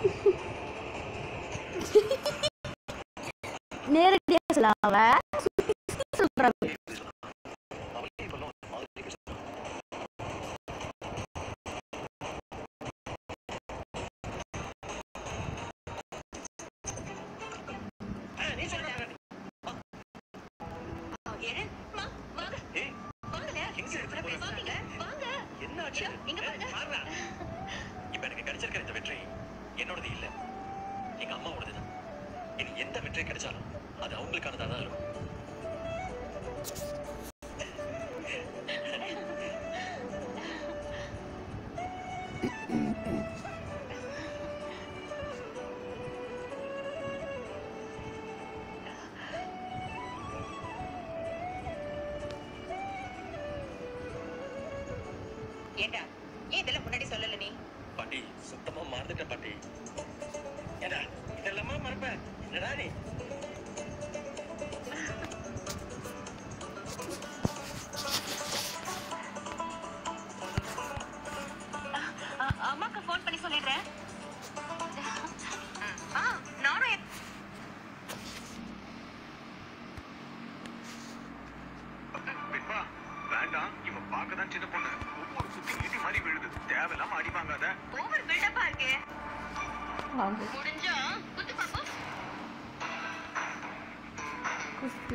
நேரடியாக சொல்லாம சொல்றாங்க அவளே இப்பெல்லாம் ஒரு மாதிரி பேசுறா. ஆ, நீ சொல்றா. ஏழு, வா, வாங்க, ஏய், வாங்கல. எங்க எடுத்துட்டு போற? வாங்க, வாங்க. என்ன ஆச்சு? இதோ, இங்க பாருங்க. ஏய், பாருடா. இப்ப எனக்கு கிடைச்சிருக்கிற இந்த வெற்றி என்னோடது இல்ல எங்க அம்மாவோடதுதான் இனி எந்த வெற்றி கிடைச்சாலும் அது அவங்களுக்கானதா தான் இருக்கும் ஏண்டா ஏன் இதெல்லாம் முன்னாடி சொல்லல நீ பாட்டி சுத்தமா மறந்துட்டேன் பாட்டி ஏடா இதெல்லாமா மறப்ப என்னடா நீ அ- அம்மாக்கு ஃபோன் பண்ணி சொல்லிடுறேன் ஆ நானும் என்- பின்பா வேண்டாம் இவன் பார்க்கதான் சின்ன பொண்ணு ஒவ்வொரு குத்தி இடி மாதிரி விழுது தேவையில்லாம அடி வாங்காத ஓவர் பில்டப்பா இருக்கு வாங்க முடிஞ்சா குத்து பாப்போம் குஸ்தி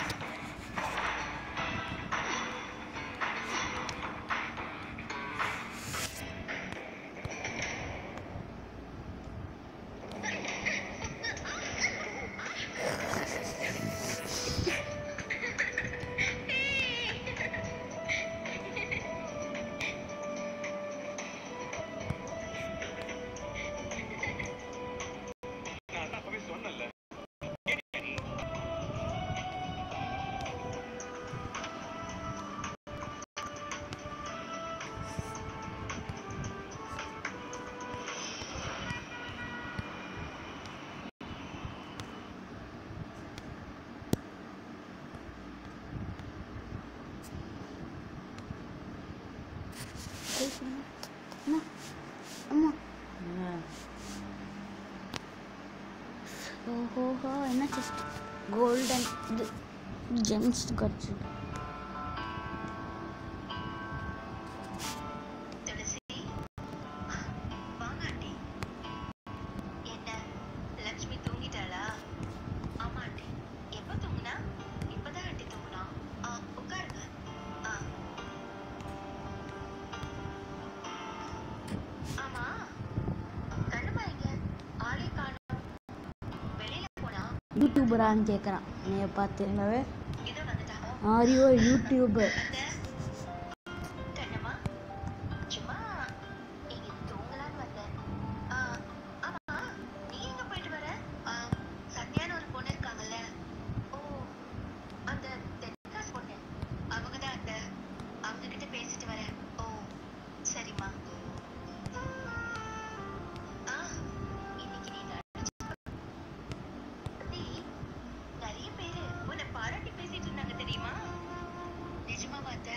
நான் தான் அப்பவே சொன்னேன்ல அம்மா ஓஹோஹோ என்ன ஜஸ்ட் கோல்டன் இது ஜெம்ஸ் கிடச்சி துளசி வாங்க ஆண்டி என்ன லட்சுமி தூங்கிட்டாளா ஆமா ஆண்டி எப்ப தூங்குனா இப்பதான் ஆண்டி தூங்குனா ஆ உட்காருங்க ஆ ஆமா கண்ணுமா எங்க ஆளே காணோம் வெளியில போனா யூடியூபரான்னு கேட்குறான் நீ பார்த்து இதோ வந்துட்டாங்க ஆரியோ யூடியூபர் கண்ணம்மா சும்மா இங்க தூங்கலான்னு வந்தேன் ஆ, ஆமா நீ எங்க போயிட்டு வர ஆ, சத்யான்னு ஒரு பொண்ணு இருக்காங்கல்ல ஓ அந்த தென்காசி பொண்ணு அவங்க தான் அந்த அவங்க கிட்ட பேசிட்டு வரேன் ஓ சரிம்மா ஆ இன்னைக்கு நீ நடிச்ச பத்தி நிறைய பேரு உன்னை பாராட்டி பேசிட்டு இருந்தாங்க தெரியுமா நிஜமாவா அத்த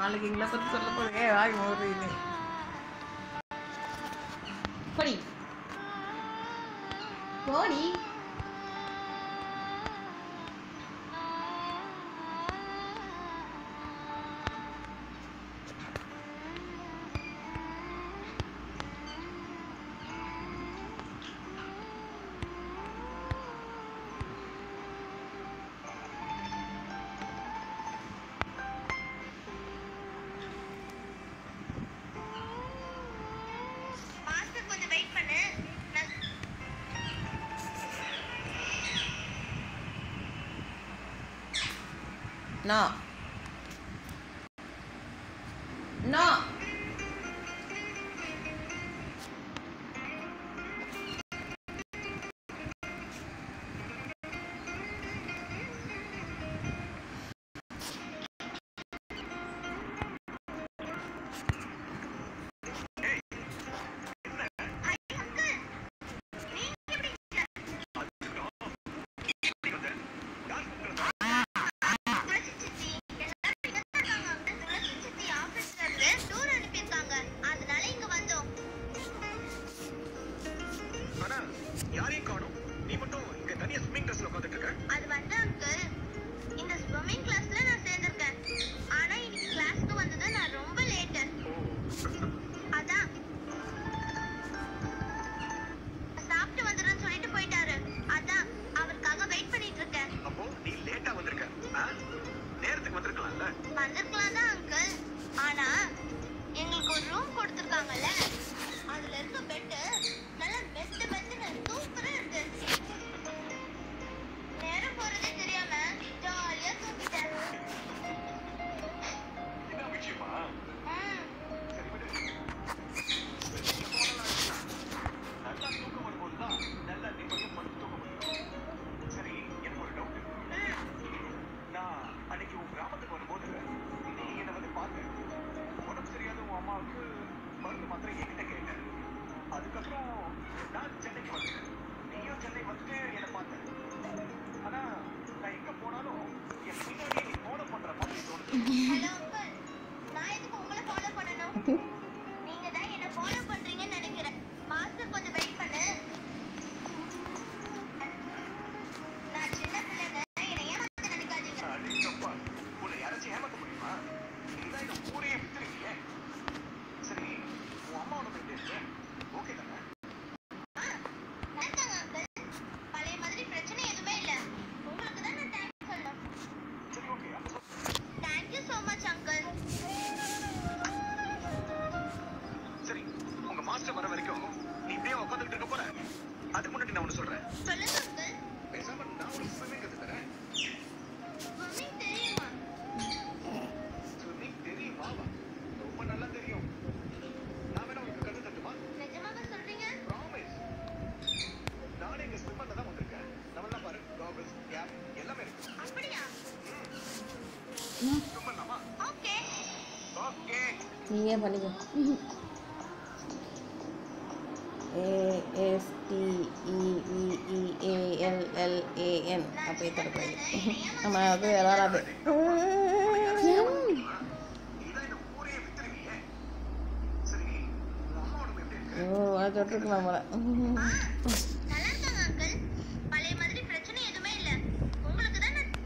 நாளைக்கு எங்களை பற்றி சொல்ல போறீங்க வாங்கி போடுறீங்க போடி போடி மாஸ்டர் கொஞ்சம் வெயிட் பண்ணு நான் நோ நோ துளசி சித்தி எல்லாரும் இங்க தான் இருக்காங்க அங்கிள். துளசி சித்தி ஆபீஸ்ல இருந்து டூர் அனுப்பியிருக்காங்க அதனால இங்க வந்தோம் ஆனா யாரையும் காணும் நீ மட்டும் இங்க தனியா ஸ்விம்மிங் ட்ரெஸ்ல உட்காந்துட்டு இருக்க அது வந்து அங்கிள் இந்த ஸ்விம்மிங் கிளாஸ்ல நான் சேர்ந்திருக்கேன் ஆனா இன்னைக்கு கிளாஸ்க்கு வந்தது நான் ரொம்ப லேட்டு அதான் சாப்பிட்டு வந்துடுறேன்னு சொல்லிட்டு போயிட்டாரு அதான் அவருக்காக வெயிட் பண்ணிட்டு இருக்கேன் அப்போ நீ லேட்டா வந்திருக்க ஆ? நேரத்துக்கு வந்திருக்கலாம்ல வந்திருக்கலாம் தான் அங்கிள் ஆனா எங்களுக்கு ஒரு ரூம் கொடுத்துருக்காங்கல்ல அதுல இருக்க பெட்டு நல்லா மெத்து மெத்துன்னு சூப்பரா இருக்கு நேரம் போறதே தெரியாம ஜாலியா தூங்கிட்டேன் என்ன விஷயமா ம், சரி விடு வெளிய போகலாம். நல்லா தூக்கம் வரும்போதுதான் நல்லா நிம்மதியா படுத்து தூங்க முடியும் சரி எனக்கு ஒரு டவுட் நான் அன்னைக்கு உன் கிராமத்துக்கு வரும்போது நீ என்னை வந்து பார்த்த உடம்பு சரியாத உன் அம்மாவுக்கு மருந்து மாத்திரை என்கிட்ட கேட்ட அதுக்கப்புறம் நான் சென்னைக்கு வந்தேன் நீயும் சென்னை வந்துட்டு என்னை பார்த்த ஆனா நான் எங்க போனாலும் என் பின்னாடி நீ ஃபாலோ பண்ற மாதிரி தோணுது ஹலோ அங்கிள் நான் எதுக்கு உங்களை ஃபாலோ பண்ணணும் நீங்க தான் என்ன ஃபாலோ பண்றீங்கன்னு நினைக்கிறேன் மாஸ்டர் கொஞ்சம் வெயிட் பண்ணு நான் சின்ன பிள்ளைங்க என்னை ஏமாத்த நினைக்காதீங்க அடேங்கப்பா, உன்னை யாராச்சும் ஏமாத்த முடியுமா? நீதான் இந்த ஊரையே வித்துருவியே. சரி, உன் அம்மா உனக்கு எப்படி இருக்கு? ஓகே தானே? வணக்கங்க அங்கிள் பழைய மாதிரி பிரச்சனை எதுவுமே இல்ல உங்களுக்கு தான் நான் தேங்க்ஸ் சொல்லணும் சரி, ஓகே, அப்ப சொல்லு. தேங்க்யூ ஸோ மச் அங்கிள் சரி, உங்க மாஸ்டர் வர வரைக்கும் நீ இப்படியே உட்கார்ந்துகிட்டு இருக்க போற? அதுக்கு முன்னாடி நான் ஒண்ணு சொல்றேன். சொல்லுங்க அங்கிள் பேசாம நான் உனக்கு swimming கத்துத் தரேன். ஸ்விம்மிங் தெரியுமா Swimming தெரியுமா? வா. ரொம்ப நல்லா தெரியும். நான் வேணா உனக்கு கத்துத் தரட்டுமா? நிஜமாவா சொல்றீங்க Promise. நானே இங்க swimmer ல தான் வந்திருக்கேன். நம்மெல்லாம் பாரு, goggles, cap, எல்லாமே இருக்கு. அப்படியா swim பண்ணலாமா? Okay Okay. நீயே பண்ணிக்கோ ஏஎஸ்டிஇஇஏஎல்எல்ஏஎன் அப்படியே தடுப்பாங்க நம்ம அது வராது நீதான் இந்த ஊரையே வித்துருவியே. சரி, உன் அம்மா உடம்பு எப்படி இருக்கு? ஓ அதை தொட்டிருக்கலாம் போல நல்லா இருக்காங்க அங்கிள் பழைய மாதிரி பிரச்சனை எதுவுமே இல்ல உங்களுக்கு தான் நான்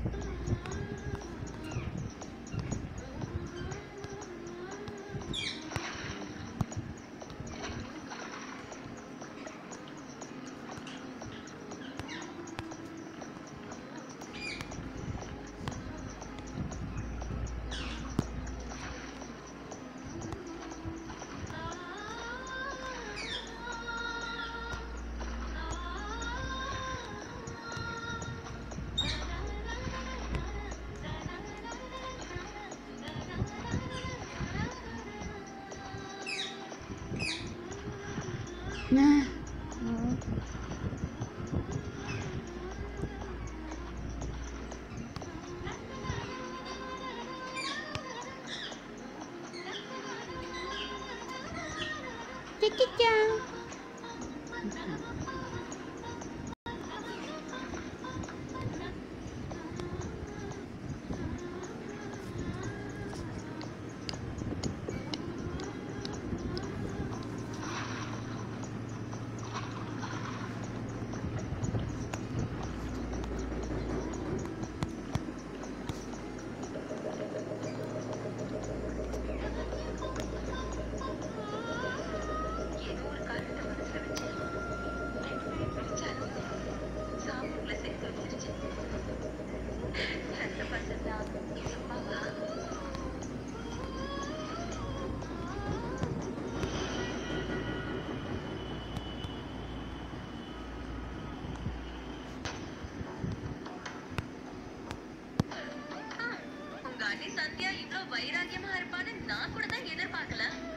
வைராக்கியமா இருப்பான்னு நான் கூட தான் எதிர்பார்க்கல